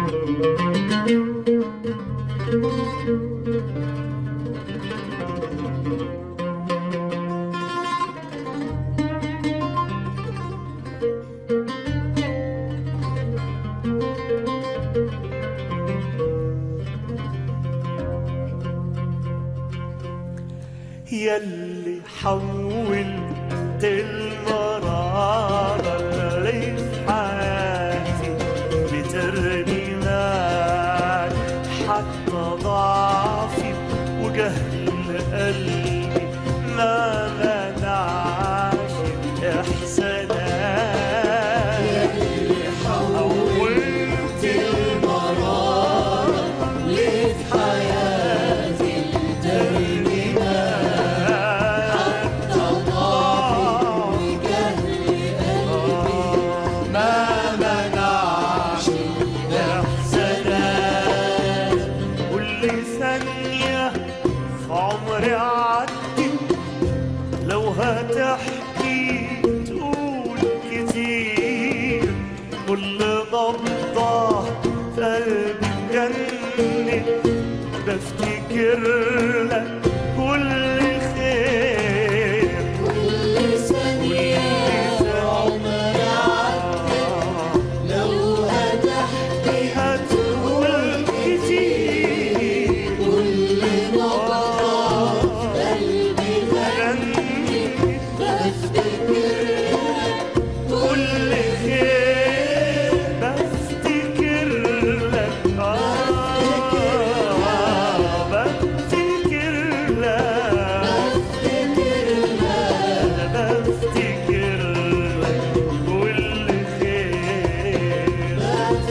يلي حولت المرارة اللي في حياتي بترنيمات حتى ضعفي وجهل قلبي ما منعش إحسانات حولت المرارة اللي في حياتي ما منعش احسانات كل ثانية في عمري عدت لو هتحكي تقول كتير كل نبضة في قلبي جنت بفتكر لك كل خير كل ثانية عمري عدت لو هتحكي هتقول كتير كل نبضة قلبي غني بفتكر كل خير بفتكر لك آه بفتكر لك أنا بفتكر لك كل خير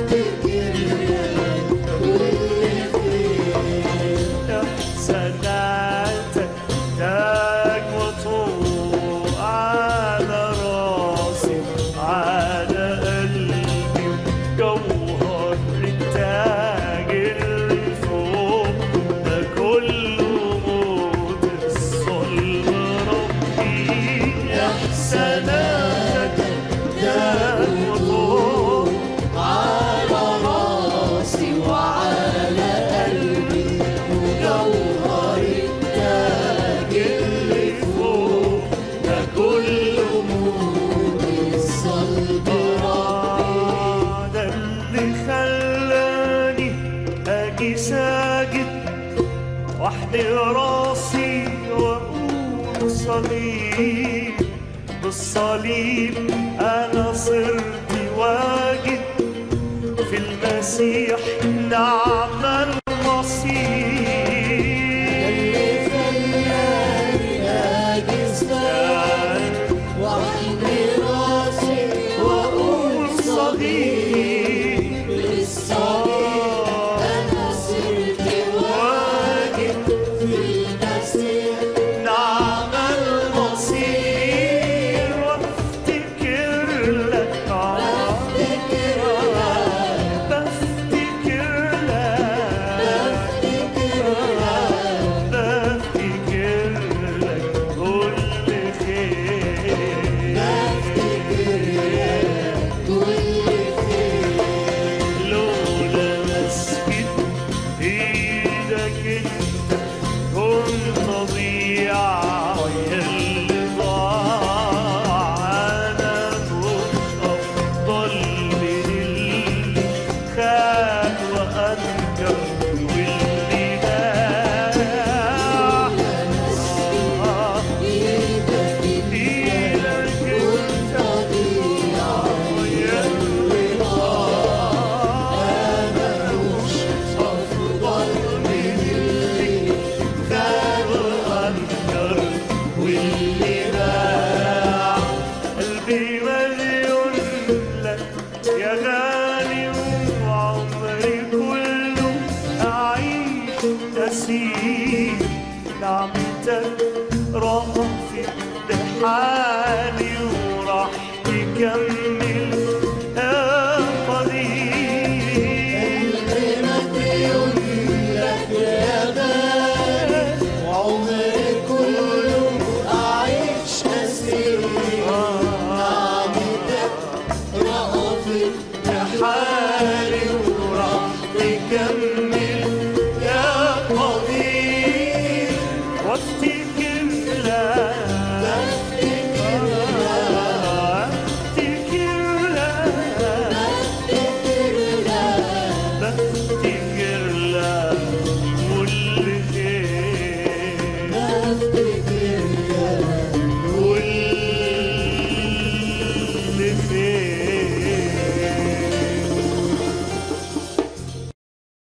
إحساناتك تاج وطوق على راسي على قلبي وجوهر التاج اللي فوق ده كله موت الصلب ربي إحساناتك تاج وطوق على راسي وعلى قلبي وجوهر التاج اللي فوق ده كله موت الصلب ربي ده اللي خلاني اجي ساجد واحدي راسي واقول صليب بالصليب انا صرت واجد في المسيح نعم المصير